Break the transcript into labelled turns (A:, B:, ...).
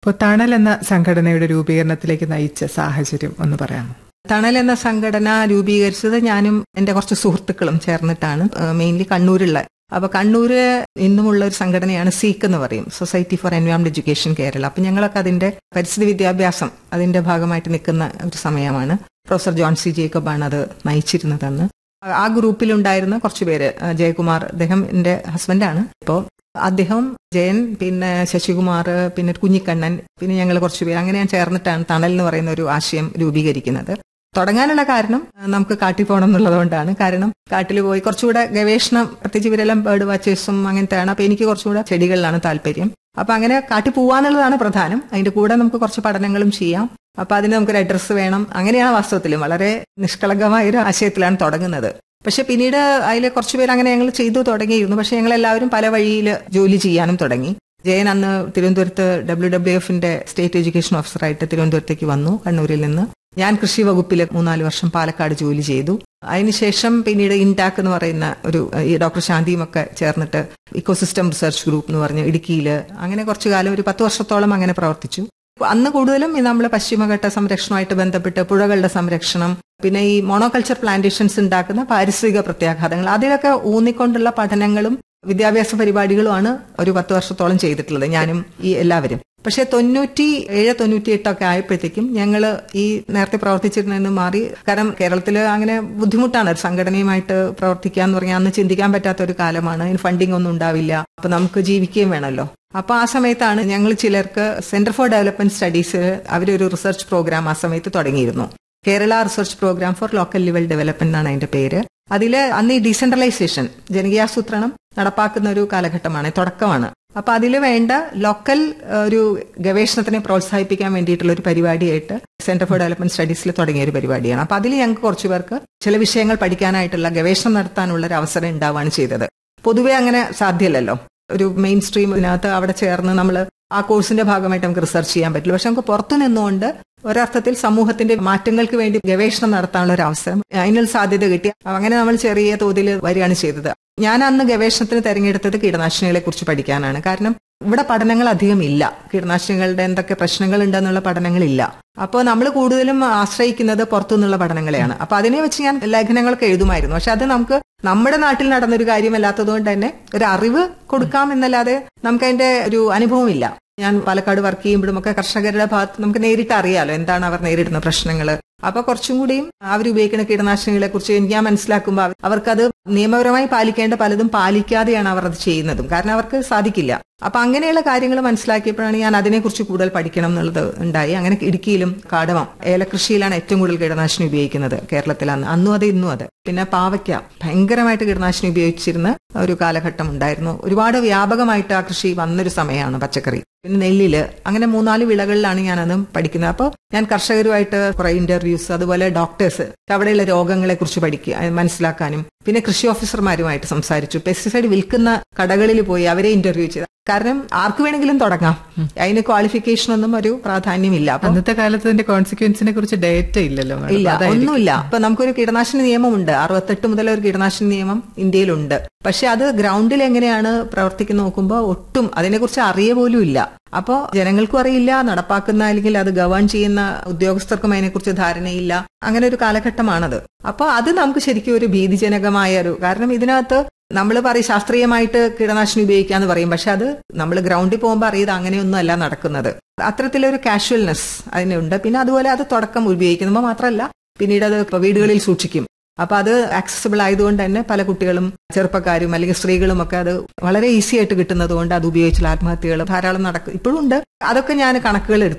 A: ഇപ്പോൾ തണൽ എന്ന സംഘടനയുടെ രൂപീകരണത്തിലേക്ക് നയിച്ച സാഹചര്യം ഒന്ന് പറയാമോ
B: തണൽ എന്ന സംഘടന രൂപീകരിച്ചത് ഞാനും എന്റെ കുറച്ച് സുഹൃത്തുക്കളും ചേർന്നിട്ടാണ് മെയിൻലി കണ്ണൂരുള്ള അപ്പൊ കണ്ണൂര് ഇന്നുമുള്ള ഒരു സംഘടനയാണ് സീക്ക് എന്ന് പറയും society for environment education Kerala അപ്പൊ ഞങ്ങളൊക്കെ അതിന്റെ പരിസ്ഥിതി വിദ്യാഭ്യാസം അതിന്റെ ഭാഗമായിട്ട് നിൽക്കുന്ന ഒരു സമയമാണ് പ്രൊഫസർ ജോൺ സി ജേക്കബാണ് അത് നയിച്ചിരുന്നതെന്ന് ആ ഗ്രൂപ്പിലുണ്ടായിരുന്ന കുറച്ച് പേര് ജയകുമാർ അദ്ദേഹം എന്റെ ഹസ്ബൻഡാണ് ഇപ്പോൾ അദ്ദേഹം ജയൻ പിന്നെ ശശികുമാർ പിന്നെ കുഞ്ഞിക്കണ്ണൻ പിന്നെ ഞങ്ങൾ കുറച്ച് പേര് അങ്ങനെ ഞാൻ ചേർന്നിട്ടാണ് തണൽ എന്ന് പറയുന്ന ഒരു ആശയം രൂപീകരിക്കുന്നത് തുടങ്ങാനുള്ള കാരണം നമുക്ക് കാട്ടിൽ പോകണം എന്നുള്ളതുകൊണ്ടാണ് കാരണം കാട്ടിൽ പോയി കുറച്ചുകൂടെ ഗവേഷണം പ്രത്യേകിച്ച് ഇവരെല്ലാം ബേർഡ് വാച്ചേഴ്സും അങ്ങനത്തെയാണ് അപ്പൊ എനിക്ക് കുറച്ചുകൂടെ ചെടികളിലാണ് താല്പര്യം അപ്പൊ അങ്ങനെ കാട്ടിൽ പോവാന്നുള്ളതാണ് പ്രധാനം അതിന്റെ കൂടെ നമുക്ക് കുറച്ച് പഠനങ്ങളും ചെയ്യാം അപ്പൊ അതിന് നമുക്കൊരു അഡ്രസ്സ് വേണം അങ്ങനെയാണ് വാസ്തവത്തിലും വളരെ നിഷ്കളങ്കമായ ഒരു ആശയത്തിലാണ് തുടങ്ങുന്നത് പക്ഷെ പിന്നീട് അതിൽ കുറച്ചുപേർ അങ്ങനെ ഞങ്ങൾ ചെയ്തു തുടങ്ങിയിരുന്നു പക്ഷെ ഞങ്ങൾ എല്ലാവരും പല വഴിയിൽ ജോലി ചെയ്യാനും തുടങ്ങി ജയൻ അന്ന് തിരുവനന്തപുരത്ത് ഡബ്ല്യു ഡബ്ല്യു എഫിന്റെ സ്റ്റേറ്റ് എഡ്യൂക്കേഷൻ ഓഫീസറായിട്ട് തിരുവനന്തപുരത്തേക്ക് വന്നു കണ്ണൂരിൽ നിന്ന് ഞാൻ കൃഷി വകുപ്പിൽ മൂന്നാല് വർഷം പാലക്കാട് ജോലി ചെയ്തു അതിനുശേഷം പിന്നീട് ഇൻടാക്ക് എന്ന് പറയുന്ന ഒരു ഈ ഡോക്ടർ ശാന്തിയും ഒക്കെ ചേർന്നിട്ട് ഇക്കോസിസ്റ്റം റിസർച്ച് ഗ്രൂപ്പ് എന്ന് പറഞ്ഞ് ഇടുക്കിയിൽ അങ്ങനെ കുറച്ചു കാലം ഒരു പത്ത് വർഷത്തോളം അങ്ങനെ പ്രവർത്തിച്ചു അന്ന് കൂടുതലും നമ്മൾ പശ്ചിമഘട്ട സംരക്ഷണമായിട്ട് ബന്ധപ്പെട്ട് പുഴകളുടെ സംരക്ഷണം പിന്നെ ഈ മോണോകൾച്ചർ പ്ലാന്റേഷൻസ് ഉണ്ടാക്കുന്ന പാരിസ്ഥിതിക പ്രത്യാഘാതങ്ങൾ അതിലൊക്കെ ഊന്നിക്കൊണ്ടുള്ള പഠനങ്ങളും വിദ്യാഭ്യാസ പരിപാടികളുമാണ് ഒരു പത്ത് വർഷത്തോളം ചെയ്തിട്ടുള്ളത് ഞാനും ഈ എല്ലാവരും പക്ഷെ തൊണ്ണൂറ്റി ഏഴ് തൊണ്ണൂറ്റി എട്ടൊക്കെ ആയപ്പോഴത്തേക്കും ഞങ്ങൾ ഈ നേരത്തെ പ്രവർത്തിച്ചിരുന്നതിന് മാറി കാരണം കേരളത്തിൽ അങ്ങനെ ബുദ്ധിമുട്ടാണ് ഒരു സംഘടനയുമായിട്ട് പ്രവർത്തിക്കുക എന്ന് പറഞ്ഞാൽ അന്ന് ചിന്തിക്കാൻ പറ്റാത്ത ഒരു കാലമാണ് അതിന് ഫണ്ടിങ് ഒന്നും ഉണ്ടാവില്ല അപ്പൊ നമുക്ക് ജീവിക്കുകയും വേണമല്ലോ അപ്പൊ ആ സമയത്താണ് ഞങ്ങൾ ചിലർക്ക് സെന്റർ ഫോർ ഡെവലപ്മെന്റ് സ്റ്റഡീസ് അവരൊരു റിസർച്ച് പ്രോഗ്രാം ആ സമയത്ത് തുടങ്ങിയിരുന്നു Kerala research programme for local level development എന്നാണ് അതിന്റെ പേര് അതിൽ അന്ന് ഈ ഡീസെൻട്രലൈസേഷൻ ജനകീയാസൂത്രണം നടപ്പാക്കുന്ന ഒരു കാലഘട്ടമാണ് തുടക്കമാണ് അപ്പൊ അതിൽ വേണ്ട ലോക്കൽ ഒരു ഗവേഷണത്തിനെ പ്രോത്സാഹിപ്പിക്കാൻ വേണ്ടിയിട്ടുള്ള ഒരു പരിപാടിയായിട്ട് സെന്റർ ഫോർ ഡെവലപ്മെന്റ് സ്റ്റഡീസിൽ തുടങ്ങിയ ഒരു പരിപാടിയാണ് അപ്പൊ അതിൽ ഞങ്ങൾക്ക് കുറച്ചു പേർക്ക് ചില വിഷയങ്ങൾ പഠിക്കാനായിട്ടുള്ള ഗവേഷണം നടത്താനുള്ള ഒരു അവസരം ഉണ്ടാവുകയാണ് ചെയ്തത് പൊതുവെ അങ്ങനെ സാധ്യമല്ലല്ലോ ഒരു മെയിൻ സ്ട്രീം ഇതിനകത്ത് അവിടെ ചേർന്ന് നമ്മൾ ആ കോഴ്സിന്റെ ഭാഗമായിട്ട് നമുക്ക് റിസർച്ച് ചെയ്യാൻ പറ്റില്ല പക്ഷെ നമുക്ക് പുറത്തു നിന്നുകൊണ്ട് ഒരർത്ഥത്തിൽ സമൂഹത്തിന്റെ മാറ്റങ്ങൾക്ക് വേണ്ടി ഗവേഷണം നടത്താനുള്ള ഒരു അവസരം അതിനുള്ള സാധ്യത കിട്ടി അങ്ങനെ നമ്മൾ ചെറിയ തോതിൽ വരികയാണ് ചെയ്തത് ഞാൻ അന്ന് ഗവേഷണത്തിന് തെരഞ്ഞെടുത്തത് കീടനാശിനികളെ കുറിച്ച് പഠിക്കാനാണ് കാരണം ഇവിടെ പഠനങ്ങൾ അധികം ഇല്ല കീടനാശിനികളുടെ എന്തൊക്കെ പ്രശ്നങ്ങൾ ഉണ്ടെന്നുള്ള പഠനങ്ങളില്ല അപ്പോൾ നമ്മൾ കൂടുതലും ആശ്രയിക്കുന്നത് പുറത്തുനിന്നുള്ള പഠനങ്ങളെയാണ് അപ്പൊ അതിനെ വെച്ച് ഞാൻ ലേഖനങ്ങളൊക്കെ എഴുതുമായിരുന്നു പക്ഷെ അത് നമുക്ക് നമ്മുടെ നാട്ടിൽ നടന്നൊരു കാര്യമല്ലാത്തതുകൊണ്ട് തന്നെ ഒരു അറിവ് കൊടുക്കാം എന്നല്ലാതെ നമുക്ക് അതിന്റെ ഒരു അനുഭവമില്ല ഞാൻ പാലക്കാട് വർക്ക് ചെയ്യുമ്പോഴും ഒക്കെ കർഷകരുടെ ഭാഗത്ത് നമുക്ക് നേരിട്ട് അറിയാലോ എന്താണ് അവർ നേരിടുന്ന പ്രശ്നങ്ങൾ അപ്പൊ കുറച്ചും കൂടിയും അവരുപയോഗിക്കുന്ന കീടനാശിനികളെ കുറിച്ച് ഞാൻ മനസ്സിലാക്കുമ്പോൾ അവർക്കത് നിയമപരമായി പാലിക്കേണ്ട പലതും പാലിക്കാതെയാണ് അവർ അത് ചെയ്യുന്നതും കാരണം അവർക്ക് സാധിക്കില്ല അപ്പൊ അങ്ങനെയുള്ള കാര്യങ്ങൾ മനസ്സിലാക്കിയപ്പോഴാണ് ഞാൻ അതിനെക്കുറിച്ച് കൂടുതൽ പഠിക്കണം എന്നുള്ളത് ഉണ്ടായി അങ്ങനെ ഇടുക്കിയിലും കാടമം ഏലകൃഷിയിലാണ് ഏറ്റവും കൂടുതൽ കീടനാശിനി ഉപയോഗിക്കുന്നത് കേരളത്തിലാണ് അന്നും അത് ഇന്നും അത് പിന്നെ പാവയ്ക്ക ഭയങ്കരമായിട്ട് കീടനാശിനി ഉപയോഗിച്ചിരുന്ന ഒരു കാലഘട്ടം ഉണ്ടായിരുന്നു ഒരുപാട് വ്യാപകമായിട്ട് ആ കൃഷി വന്നൊരു സമയമാണ് പച്ചക്കറി പിന്നെ നെല്ലില് അങ്ങനെ മൂന്നാല് വിളകളിലാണ് ഞാൻ അതും പഠിക്കുന്നത് അപ്പോൾ ഞാൻ കർഷകരുമായിട്ട് കുറെ ഇന്റർവ്യൂസ് അതുപോലെ ഡോക്ടേഴ്സ് അവിടെയുള്ള രോഗങ്ങളെ കുറിച്ച് പഠിക്കുക മനസ്സിലാക്കാനും പിന്നെ കൃഷി ഓഫീസർമാരുമായിട്ട് സംസാരിച്ചു പെസ്റ്റിസൈഡ് വിൽക്കുന്ന കടകളിൽ പോയി അവരെ ഇന്റർവ്യൂ ചെയ്തു കാരണം ആർക്ക് വേണമെങ്കിലും തുടങ്ങാം അതിന് ക്വാളിഫിക്കേഷൻ ഒന്നും ഒരു പ്രാധാന്യമില്ല
A: അന്നത്തെ കാലത്ത് അതിന്റെ കോൺസിക്വൻസിനെ കുറിച്ച് ഡേറ്റ ഇല്ലല്ലോ
B: ഇല്ല ഒന്നുമില്ല ഇപ്പൊ നമുക്കൊരു കീടനാശിനി നിയമമുണ്ട് അറുപത്തെട്ട് മുതൽ ഒരു കീടനാശിനി നിയമം ഇന്ത്യയിലുണ്ട് പക്ഷെ അത് ഗ്രൗണ്ടിൽ എങ്ങനെയാണ് പ്രവർത്തിക്കുന്ന നോക്കുമ്പോൾ ഒട്ടും അതിനെക്കുറിച്ച് അറിയ പോലും ഇല്ല അപ്പോൾ ജനങ്ങൾക്കും അറിയില്ല നടപ്പാക്കുന്ന അല്ലെങ്കിൽ അത് ഗവേൺ ചെയ്യുന്ന ഉദ്യോഗസ്ഥർക്കും അതിനെക്കുറിച്ച് ധാരണയില്ല അങ്ങനെ ഒരു കാലഘട്ടമാണത് അപ്പോൾ അത് നമുക്ക് ശരിക്കും ഒരു ഭീതിജനകമായ ഒരു കാരണം ഇതിനകത്ത് നമ്മൾ പറയും ശാസ്ത്രീയമായിട്ട് കീടനാശിനി ഉപയോഗിക്കാന്ന് പറയും പക്ഷെ അത് നമ്മൾ ഗ്രൗണ്ടിൽ പോകുമ്പോൾ അറിയത് അങ്ങനെയൊന്നും അല്ല നടക്കുന്നത് അത്തരത്തിലൊരു കാഷ്വൽനെസ് അതിനുണ്ട് പിന്നെ അതുപോലെ അത് തുടക്കം ഉപയോഗിക്കുമ്പോൾ മാത്രമല്ല പിന്നീട് അത് വീടുകളിൽ സൂക്ഷിക്കും അപ്പൊ അത് ആക്സസിബിൾ ആയതുകൊണ്ട് തന്നെ പല കുട്ടികളും ചെറുപ്പക്കാരും അല്ലെങ്കിൽ സ്ത്രീകളും ഒക്കെ അത് വളരെ ഈസി ആയിട്ട് കിട്ടുന്നത് കൊണ്ട് അത് ഉപയോഗിച്ചുള്ള ആത്മഹത്യകൾ ധാരാളം നടക്കും ഇപ്പോഴും ഉണ്ട് അതൊക്കെ ഞാൻ കണക്കുകൾ എടുത്തു